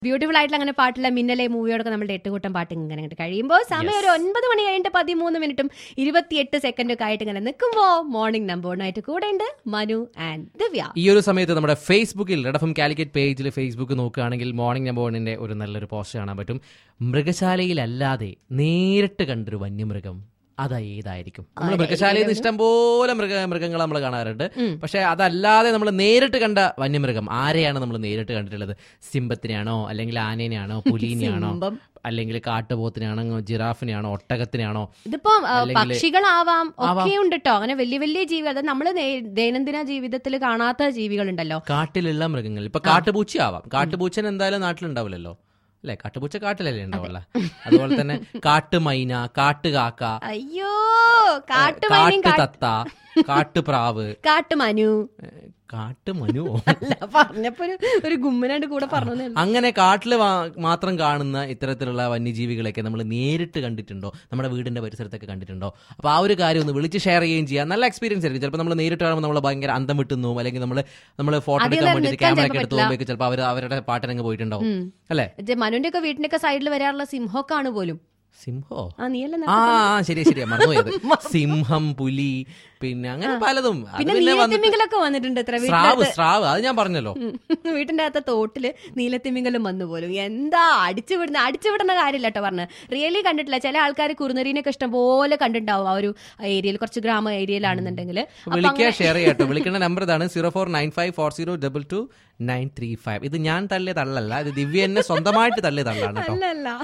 Beautiful ആയിട്ടുള്ള അങ്ങനെ പാട്ടുള്ള മിന്നലെ മൂവിയോടൊക്കെ നമ്മുടെ എട്ടുകൂട്ടം പാട്ട് ഇങ്ങനെ അങ്ങോട്ട് കഴിയുമ്പോൾ സമയം ഒരു ഒൻപത് മണി കഴിഞ്ഞിട്ട് പതിമൂന്ന് മിനിറ്റും ഇരുപത്തിയെട്ട് സെക്കൻഡും ഒക്കെ ആയിട്ട് ഇങ്ങനെ നിൽക്കുമ്പോൾ മോർണിംഗ് നമ്പറിനായിട്ട് കൂടെ ഉണ്ട് മനു ആൻഡ് ദിവ്യ ഈ ഒരു സമയത്ത് നമ്മുടെ ഫേസ്ബുക്കിൽ റെഡഫം കാലിക്കറ്റ് പേജിൽ ഫേസ്ബുക്ക് നോക്കുകയാണെങ്കിൽ മോർണിംഗ് നമ്പോണിന്റെ ഒരു നല്ലൊരു പോസ്റ്റ് കാണാൻ പറ്റും മൃഗശാലയിലല്ലാതെ നേരിട്ട് കണ്ടൊരു വന്യമൃഗം അത് ഏതായിരിക്കും നമ്മൾ മൃഗശാലയിൽ നിന്ന് ഇഷ്ടംപോലെ മൃഗ മൃഗങ്ങൾ നമ്മൾ കാണാറുണ്ട് പക്ഷെ അതല്ലാതെ നമ്മൾ നേരിട്ട് കണ്ട വന്യമൃഗം ആരെയാണ് നമ്മൾ നേരിട്ട് കണ്ടിട്ടുള്ളത് സിംഹത്തിനെയാണോ അല്ലെങ്കിൽ ആനേനെയാണോ പുലീനെയാണോ സിംഹം. അല്ലെങ്കിൽ കാട്ടുപോത്തിനെയാണോ ജിറാഫിനെയാണോ ഒട്ടകത്തിനെയാണോ ഇതിപ്പോ ആ, അല്ലെങ്കില് പക്ഷികളാവാം ഒക്കെ ഉണ്ട് കേട്ടോ അങ്ങനെ വലിയ വലിയ ജീവികൾ അത് നമ്മള് നേ- ദൈനംദിന ജീവിതത്തിൽ കാണാത്ത ജീവികളുണ്ടല്ലോ കാട്ടിലുള്ള മൃഗങ്ങൾ ഇപ്പൊ കാട്ടുപൂച്ച ആവാം കാട്ടുപൂച്ചൻ എന്തായാലും നാട്ടിലുണ്ടാവില്ലല്ലോ അല്ലെ കാട്ടുപൂച്ച കാട്ടിലല്ലേ ഉണ്ടാവുള്ള അതുപോലെ തന്നെ കാട്ടുമൈന കാട്ടുകാക്ക അയ്യോ കാട്ടുമൈനയും കാട്ടുതത്ത കാട്ടുപ്രാവ് കാട്ടുമനു ഏ, കാട്ടുമനുവോ അല്ല പറഞ്ഞപ്പോ ഒരു ഒരു ഗുമ്മനായിട്ട് കൂടെ പറഞ്ഞു അങ്ങനെ കാട്ടിൽ മാത്രം കാണുന്ന ഇത്തരത്തിലുള്ള വന്യജീവികളെയൊക്കെ നമ്മൾ നേരിട്ട് കണ്ടിട്ടുണ്ടോ നമ്മുടെ വീടിന്റെ പരിസരത്തൊക്കെ കണ്ടിട്ടുണ്ടോ അപ്പൊ ആ ഒരു കാര്യം ഒന്ന് വിളിച്ച് ഷെയർ ചെയ്യുകയും ചെയ്യാം നല്ല എക്സ്പീരിയൻസ് ആയിരിക്കും ചിലപ്പോൾ നമ്മൾ നേരിട്ട് കാണുമ്പോൾ നമ്മൾ ഭയങ്കര അന്തം വിട്ടുന്നു അല്ലെങ്കിൽ നമ്മൾ നമ്മൾ ഫോട്ടോ അധികം എടുക്കാൻ നേരം വേണ്ടിയിട്ട് നിൽക്കാൻ ക്യാമറ ഒക്കെ ചിലപ്പോൾ എടുത്ത് പോകുമ്പോഴേക്ക് ചിലപ്പോൾ അവർ അവരുടെ പാട്ടിനങ്ങ് പോയിട്ടുണ്ടാവും അല്ലേ മനുവിന്റെ ഒക്കെ വീട്ടിന്റെ ഒക്കെ സൈഡിൽ വരാറുള്ള സിംഹമൊക്കെയാണ് പോലും സിംഹോ ആ നീയല്ലേ ആ ആ, ശരിയാ ശരിയാ മറന്നുപോയത് സിംഹം പുലി പിന്നെ അങ്ങനെ പലതും അത് പിന്നെ പിന്നെ വന്നിട്ട് നീലത്തിമിങ്കലൊക്കെ വന്നിട്ടുണ്ട് ഇത്ര സ്രാവ് സ്രാവ് അത് ഞാൻ പറഞ്ഞല്ലോ ഉം. വീട്ടിന്റെ അകത്തെ തോട്ടില് നീലത്തിമിങ്കലും വന്നു പോലും എന്താ അടിച്ചു വിടുന്ന അടിച്ചു വിടുന്ന കാര്യമില്ല കേട്ടോ പറഞ്ഞ് റിയലി കണ്ടിട്ടില്ല ചില ആൾക്കാർ കുറുനരീനൊക്കെ ഇഷ്ടംപോലെ കണ്ടിട്ടുണ്ടാവും ആ ഒരു ഏരിയയിൽ കുറച്ച് ഗ്രാമ ഏരിയയിലാണെന്നുണ്ടെങ്കിൽ വിളിക്കുക ഷെയർ ചെയ്യാട്ടോ വിളിക്കേണ്ട നമ്പർ ഇതാണ് zero four nine five four zero double two nine three five ഇത് ഞാൻ തള്ളിയ തള്ളല്ല ഇത് ദിവ്യ എന്നെ സ്വന്തമായിട്ട് തള്ളിയ തള്ളാണ് കേട്ടോ അല്ലല്ല